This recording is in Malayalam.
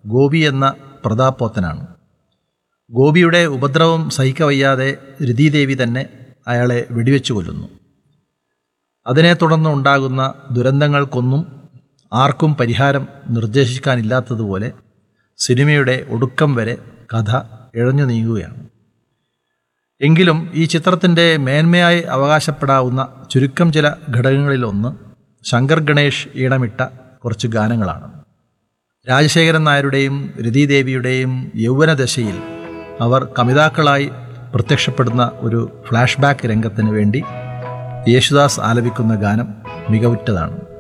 ഗോപി എന്ന പ്രതാപോത്തനാണ് ഗോപിയുടെ ഉപദ്രവം സഹിക്കവയ്യാതെ രതീദേവി തന്നെ അയാളെ വെടിവെച്ചു കൊല്ലുന്നു അതിനെ തുടർന്ന് ഉണ്ടാകുന്ന ദുരന്തങ്ങൾക്കൊന്നും ആർക്കും പരിഹാരം നിർദ്ദേശിക്കാനില്ലാത്തതുപോലെ സിനിമയുടെ ഒടുക്കം വരെ കഥ ഇഴഞ്ഞു നീങ്ങുകയാണ് എങ്കിലും ഈ ചിത്രത്തിൻ്റെ മേന്മയായി അവകാശപ്പെടാവുന്ന ചുരുക്കം ചില ഘടകങ്ങളിലൊന്ന് ശങ്കർ ഗണേഷ് ഈണമിട്ട കുറച്ച് ഗാനങ്ങളാണ് രാജശേഖരൻ നായരുടെയും രതീദേവിയുടെയും യൗവനദശയിൽ അവർ കമിതാക്കളായി പ്രത്യക്ഷപ്പെടുന്ന ഒരു ഫ്ലാഷ് ബാക്ക് രംഗത്തിന് വേണ്ടി യേശുദാസ് ആലപിക്കുന്ന ഗാനം മികവുറ്റതാണ്